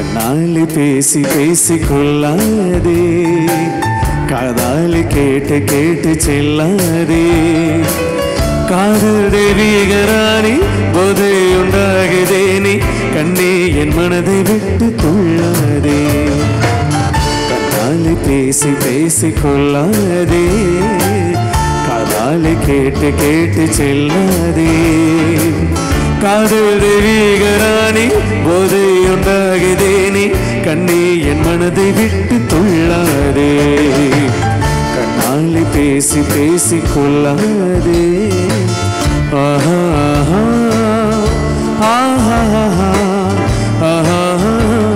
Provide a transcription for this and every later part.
கண்ணாலி பேசி பேசி கொள்ளாதே காதாலி கேட்டு கேட்டு செல்லாதே காதல் தெய்வீகராணி போதை உண்டாகுதே நீ கண்ணே என் மனதை விட்டு துள்ளாதே கண்ணாலி பேசி பேசி கொள்ளாதே காதாலி கேட்டு கேட்டு செல்லாதே காதல் தெய்வீகராணி போதை உண்டாகுதே நீ கண்ணே என் மனதை விட்டு துள்ளாதே கண்ணாலி பேசி பேசி கொள்ளாதே ஆஹா ஆஹா ஆஹா ஆஹா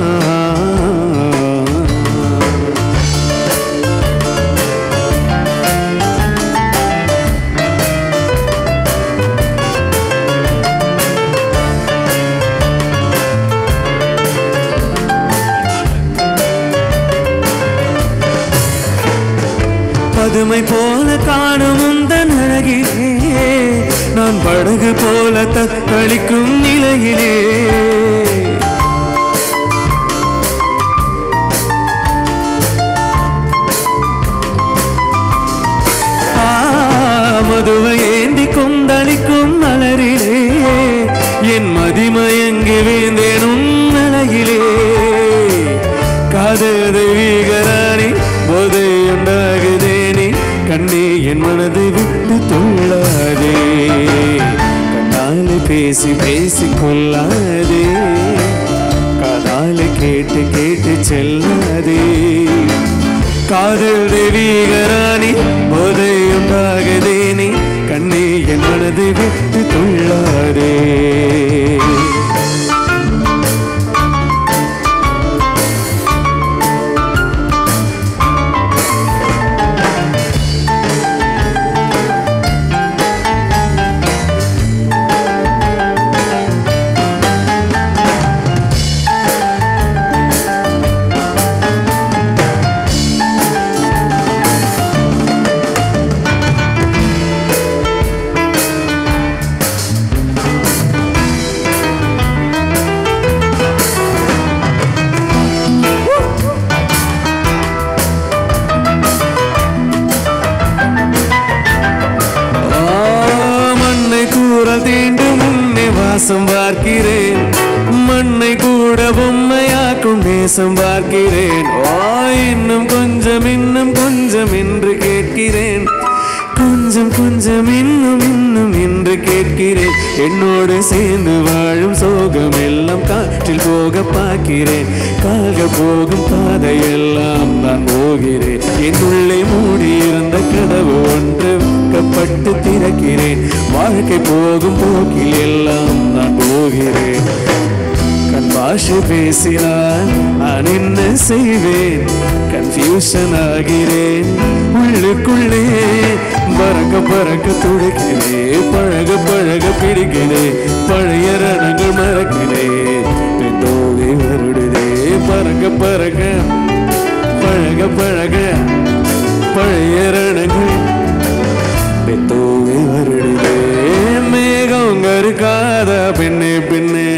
பதுமை போல காணும் உந்தன் அழகிலே நான் படகு போல தத்தளிக்கும் நிலையிலே ஆ, மதுவை ஏந்தி கொந்தளிக்கும் மலரிலே என் மதிமயங்கி வேந்தேனும் அழகிலே காதல் வீகராணி போதை உண்டாகுதேனே கண்ணே என் மனதை விட்டு துள்ளாதே கண்ணாலே பேசி பேசி கொள்ளாதே காதாலே கேட்டு கேட்டு செல்லாதே காதல் தேவீகராணி போதை உண்டாகுதேனே கண்ணே என் மனதை விட்டு துள்ளாதே ஆ, மண்ணை கூற தீண்டும் முன்னே வாசம் பார்க்கிறேன் மண்ணை கூட பொம்மையாக்கும் நேசம் பார்க்கிறேன் ஓ இன்னும் கொஞ்சம் இன்னும் கொஞ்சம் என்று கேட்கிறேன் கொஞ்சம் கொஞ்சம் இன்னும் இன்னும் என்று கேட்கிறேன் என்னோடு சேர்ந்து வாழும் சோகம் எல்லாம் காற்றில் போக பார்க்கிறேன் கால்கள் போகும் பாதையெல்லாம் நான் போகிறேன் என் உள்ளே மூடியிருந்த கதவு ஒன்று கப்பட்டு திறக்கிறேன் வாழ்க்கை போகும் போக்கில் எல்லாம் நான் போகிறேன் கண் பாஷை பேசினால் நான் என்ன செய்வேன் கன்ஃபியூஷன் ஆகிறேன் உள்ளுக்குள்ளே பறக்க பறக்க துடிக்கிறேன் பழக பழக பிடிக்கிறேன் பழைய ரணங்கள் மறக்கிறேன் பெண்டோகை வருடுதே பறக்க பறக்க பழக பழக பழைய ரணங்கள் பெத்தோகை வருடுதே மேகம் கருக்காத பெண்ணே பெண்ணே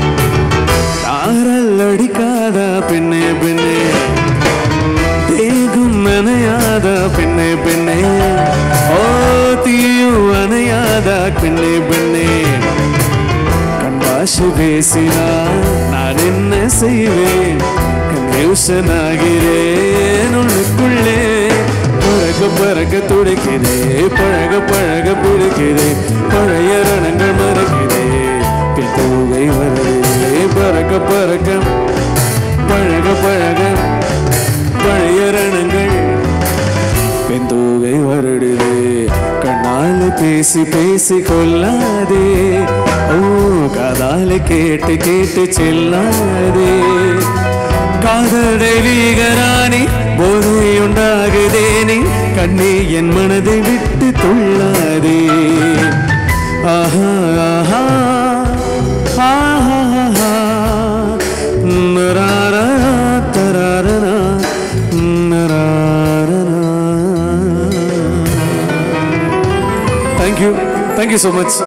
தாரல் அடிக்காத பெண்ணே பெண்ணே தேகும் நனையாத பெண்ணே பெண்ணே ஓ தீயும் அணையாத பெண்ணே பெண்ணே கண்பாஷு பேசினால் நான் என்ன செய்வேன் கன்ஃபியூஷன் ஆகிறேன் உள்ளுக்குள்ளே பறக்க பறக்க துடிக்கிறே பழக பழக பிடிக்கிறே பழைய ரணங்கள் மறக்கிறே பித்தூகை வருகிறே பறக்க பறக்க பழக பழக பழைய ரணங்கள் பெந்தூகை வருடுதே கண்ணால பேசி பேசி கொள்ளாதே ஓ காதால கேட்டு கேட்டு செல்லாதே காதலை வீகராணி போதை உண்டாகுதேனே கண்ணே என் மனதை விட்டு துள்ளாதே ஆஹா ஆஹா ஆஹா ஆஹா நராரா தராரரா நராரரா தேங்க்யூ தேங்க்யூ ஸோ மச்